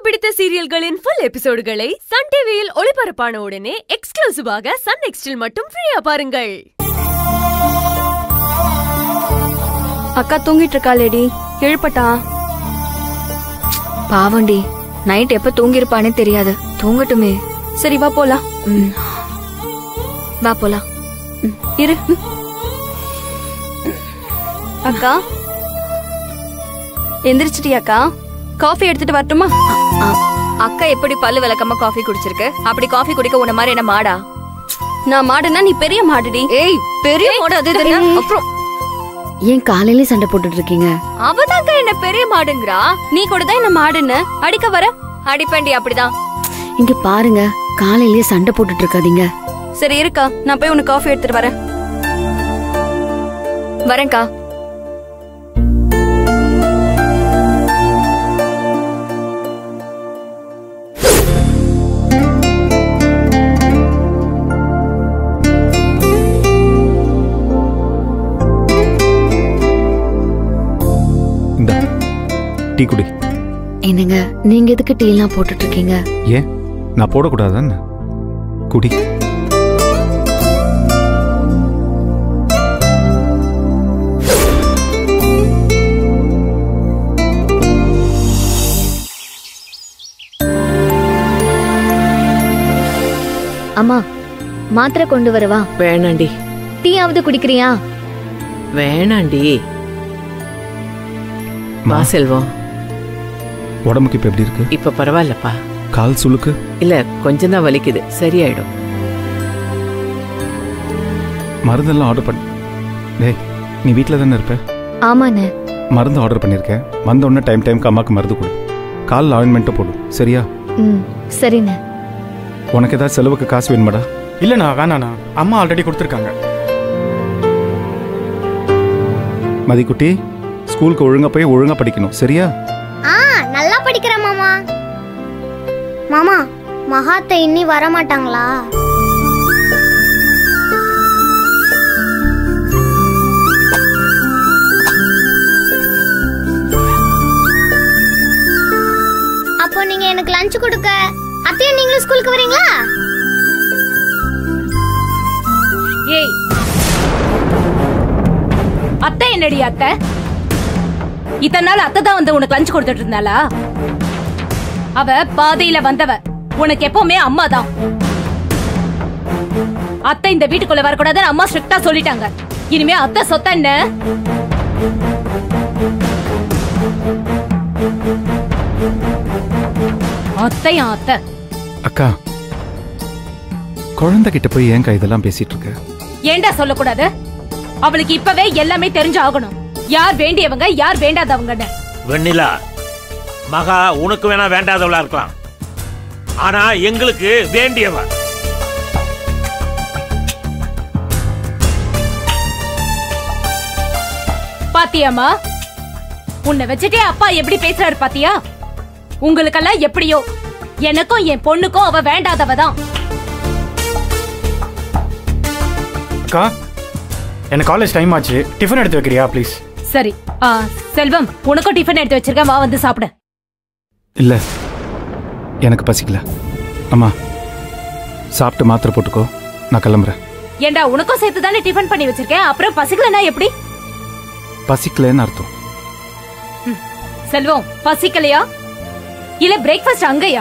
பிடித்த சீரியல்களின் full எபிசோடுகளை Sun டிவியில் ஒளிபரப்பான உடனே எக்ஸ்க்ளூசிவாக சன் நெக்ஸ்டில் மட்டும் ஃப்ரீயா பாருங்கள் அக்கா தூங்கிட்டு இருக்காளேடி எழுப்பட்டா பாவண்டி நைட் எப்ப தூங்கிருப்பானே தெரியாது தூங்கட்டுமே சரி வா போலாம் ம். வா போலாம் ம், இரு ம். அக்கா எந்திரிச்சிட்டியாக்கா காஃபி எடுத்துட்டு வரட்டுமா அ, அக்கா எப்படி பல்லு விளக்காம காஃபி குடிச்சிருக்கு அப்படி காஃபி குடிக்க உன்ன மாதிரி என்ன மாடா நான் மாடுனா நீ பெரிய மாடுடி ஏய் பெரிய மாடு அது இதுன்னா அப்புறம் ஏன் காலையில சண்டை போட்டுட்டு இருக்கீங்க அவதாங்க என்ன பெரிய மாடுங்கிறா நீ கூட தான் என்ன மாடுன்னு அடிக்க வர அடிப்பண்டி அப்படிதான் இங்க பாருங்க காலையிலேயே சண்டை போட்டுட்டு இருக்காதீங்க சரி இருக்கா நான் போய் உனக்கு காஃபி எடுத்துட்டு வரேன் வரேன்க்கா இந்த டீ குடி என்னங்க நீங்க எதுக்கு டீ எல்லாம் போட்டுட்டு இருக்கீங்க ஏன் நான் போடக்கூடாதான்னு குடி அம்மா மாத்திரை கொண்டு வரவா வேணாண்டி டீயாவது குடிக்கிறியா வேணாண்டி வா செல்வம் உடம்புக்கு இப்போ எப்படி இருக்கு இப்ப பரவாயில்லப்பா கால் சுளுக்கு இல்ல கொஞ்சம் தான் வலிக்குது சரியாயிடும் மருந்தெல்லாம் ஆர்டர் பண்ண டேய் நீ வீட்டில் தானே இருப்ப ஆமாண்ணே மருந்து ஆர்டர் பண்ணியிருக்கேன் வந்த உடனே டைம் டைம்க்கு அம்மாவுக்கு மருந்து கொடு காலில் ஆயின்மெண்ட்டும் போடு சரியா ம் சரிண்ணே உனக்கு ஏதாவது செலவுக்கு காசு வேணுமாடா இல்லைண்ணா வேணாண்ணா அம்மா ஆல்ரெடி கொடுத்துருக்காங்க மதிக்குட்டி ஸ்கூலுக்கு ஒழுங்கா போய் ஒழுங்கா படிக்கணும் சரியா ஆ நல்லா படிக்கிறேன் மாமா மாமா மகாத்த இன்னி வர மாட்டாங்களா அப்போ நீங்க எனக்கு லஞ்ச் கொடுக்க அத்தையும் நீங்களும் ஸ்கூலுக்கு வரீங்களா ஏய் அத்தை என்னடி அத்தை இத்தனை நாள் அத்தை தான் வந்து உனக்கு லஞ்ச் கொடுத்துட்டு இருந்தாளா அவ பாதையில வந்தவ உனக்கு எப்பவுமே அம்மா தான் அத்தை இந்த வீட்டுக்குள்ள வரக்கூடாதுன்னு அம்மா ஸ்ட்ரிக்டா சொல்லிட்டாங்க இனிமே அத்தை சொத்த என்ன அத்தையா அத்தை அக்கா குழந்தைகிட்ட போய் ஏன்க்கா இதெல்லாம் பேசிட்டு இருக்க ஏன்டா சொல்லக்கூடாது அவளுக்கு இப்பவே எல்லாமே தெரிஞ்சு ஆகணும் யார் வேண்டியவங்க யார் வேண்டாதவங்கன்னு வெண்ணிலா மகா உனக்கு வேணா வேண்டாதவளா இருக்கலாம் ஆனா எங்களுக்கு வேண்டியவ பாத்தியாமா உன்னை வச்சுட்டே அப்பா எப்படி பேசுறாரு பாத்தியா உங்களுக்கெல்லாம் எப்படியோ எனக்கும் என் பொண்ணுக்கும் அவ வேண்டாதவ தான் அக்கா எனக்கு காலேஜ் டைம் ஆச்சு டிஃபன் எடுத்து வைக்கிறியா ப்ளீஸ் சரி ஆ, செல்வம் உனக்கும் டிஃபன் எடுத்து வச்சிருக்கேன் வா வந்து சாப்பிடு இல்ல எனக்கு பசிக்கல அம்மா சாப்பிட்டு மாத்திரை போட்டுக்கோ நான் கிளம்புறேன் ஏண்டா உனக்கும் சேர்த்து தானே டிஃபன் பண்ணி வச்சிருக்கேன் அப்புறம் பசிக்கலனா எப்படி பசிக்கலன்னு அர்த்தம் செல்வம் பசிக்கலையா இல்ல பிரேக்ஃபாஸ்ட் அங்கயா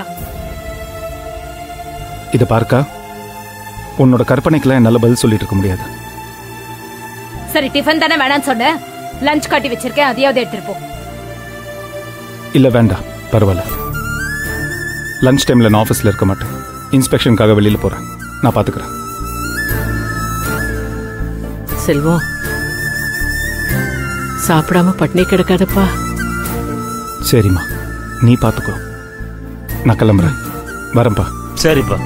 இதை பார்க்கா உன்னோட கற்பனைக்கெல்லாம் என்னால பதில் சொல்லிட்டு இருக்க முடியாது சரி டிஃபன் தானே வேணாம்னு சொன்னேன் லஞ்ச் கட்டி வச்சிருக்கேன் அதையாவது எடுத்துட்டு போ இல்ல வேண்டாம் பரவாயில்ல லஞ்ச் டைம்ல நான் ஆஃபீஸ்ல இருக்க மாட்டேன் இன்ஸ்பெக்ஷனுக்காக வெளியில போறேன் நான் பாத்துக்கிறேன் செல்வம் சாப்பிடாம பட்னி கிடக்காதப்பா சரிம்மா நீ பாத்துக்கோ நான் கிளம்புறேன் வரேன்ப்பா சரிப்பா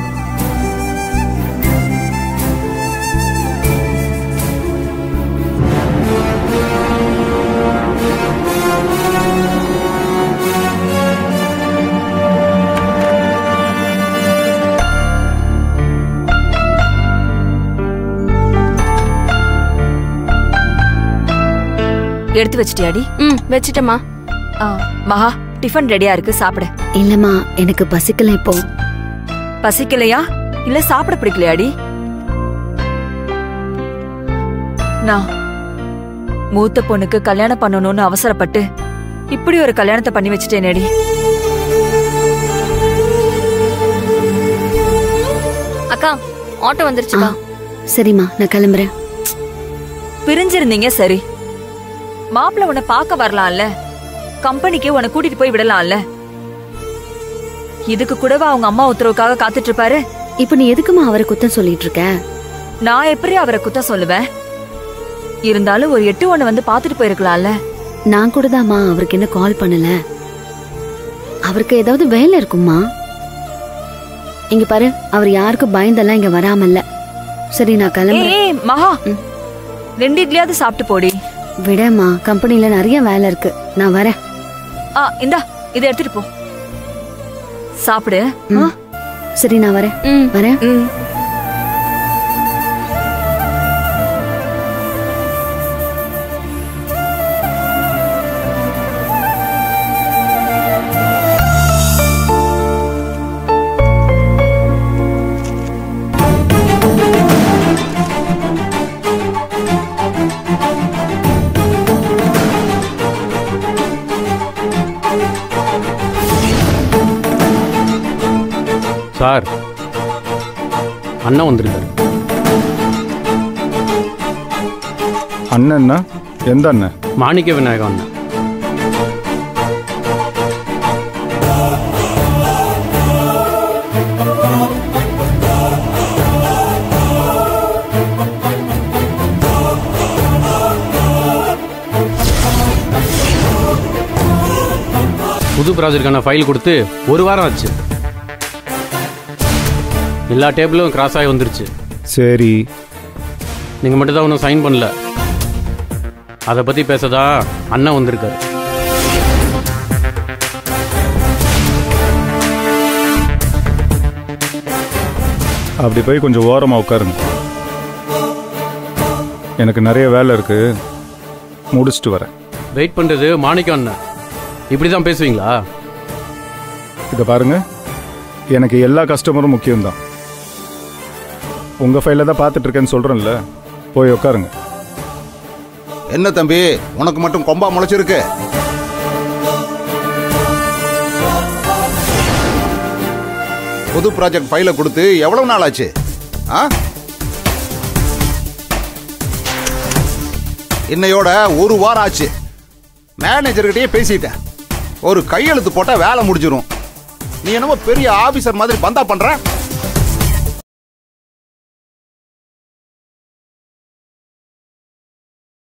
எடுத்து வச்சிட்டியாடி ம் வச்சிட்டமா ஆ, மகா டிஃபன் ரெடியா இருக்கு சாப்பிடு இல்லம்மா எனக்கு பசிக்கல இப்போ பசிக்கலையா இல்ல சாப்பிட பிடிக்கலையாடி நான் மூத்த பொண்ணுக்கு கல்யாணம் பண்ணணும்னு அவசரப்பட்டு இப்படி ஒரு கல்யாணத்தை பண்ணி வச்சுட்டேனேடி அக்கா ஆட்டோ ஆ, வந்துருச்சுக்கா சரிம்மா நான் கிளம்புறேன் பிரிஞ்சிருந்தீங்க சரி மாப்பிள்ள உன்னை பார்க்க வரலாம்ல கம்பெனிக்கு உன்னை கூட்டிட்டு போய் விடலாம்ல இதுக்கு கூடவா அவங்க அம்மா உத்தரவுக்காக காத்துட்டு இருப்பாரு இப்போ நீ எதுக்குமா அவரை குத்தம் சொல்லிட்டு இருக்க நான் எப்படி அவரை குத்தம் சொல்லுவேன் இருந்தாலும் ஒரு எட்டு ஒண்ணு வந்து பாத்துட்டு போயிருக்கலாம்ல நான் கூட தாம்மா அவருக்கு என்ன கால் பண்ணல அவருக்கு ஏதாவது வேலை இருக்குமா இங்க பாரு அவர் யாருக்கும் பயந்தெல்லாம் இங்க வராமல்ல சரி நான் ஏய் கிளம்புறேன் ஏய், மகா ரெண்டு இட்லியாவது சாப்பிட்டு போடி விடம்மா கம்பெனில நிறைய வேலை இருக்கு நான் வரேன் ஆ இந்தா இதை எடுத்துட்டு போ சாப்பிடு ஆ? ம். சரி நான் வரேன் ம் வரேன் ம். சார் அண்ணன் வந்திருக்காரு அண்ணன்னா எந்த அண்ணன் மாணிக்க விநாயகம் அண்ணன் புது ப்ராஜெக்டுக்கான ஃபைல் கொடுத்து ஒரு வாரம் ஆச்சு எல்லா டேபிளும் கிராஸ் ஆகி வந்துருச்சு சரி நீங்கள் மட்டும் தான் ஒன்றும் சைன் பண்ணல அதை பற்றி பேசதா அண்ணன் வந்திருக்காரு அப்படி போய் கொஞ்சம் ஓரமாக உட்காருங்க எனக்கு நிறைய வேலை இருக்கு முடிச்சுட்டு வரேன் வெயிட் பண்ணுறது மாணிக்கம் அண்ணன் இப்படி தான் பேசுவீங்களா இதை பாருங்க எனக்கு எல்லா கஸ்டமரும் முக்கியம்தான் உங்கள் ஃபைலில் தான் பார்த்துட்டு இருக்கேன்னு சொல்கிறேன்ல போய் உட்காருங்க என்ன தம்பி உனக்கு மட்டும் கொம்பா முளைச்சிருக்கு புது ப்ராஜெக்ட் ஃபைலை கொடுத்து எவ்வளவு நாள் ஆச்சு ஆ இன்னையோட ஒரு வாரம் ஆச்சு மேனேஜர்கிட்டயே பேசிட்டேன் ஒரு கையெழுத்து போட்டா வேலை முடிஞ்சிரும் நீ என்னமோ பெரிய ஆபீசர் மாதிரி பந்தா பண்ற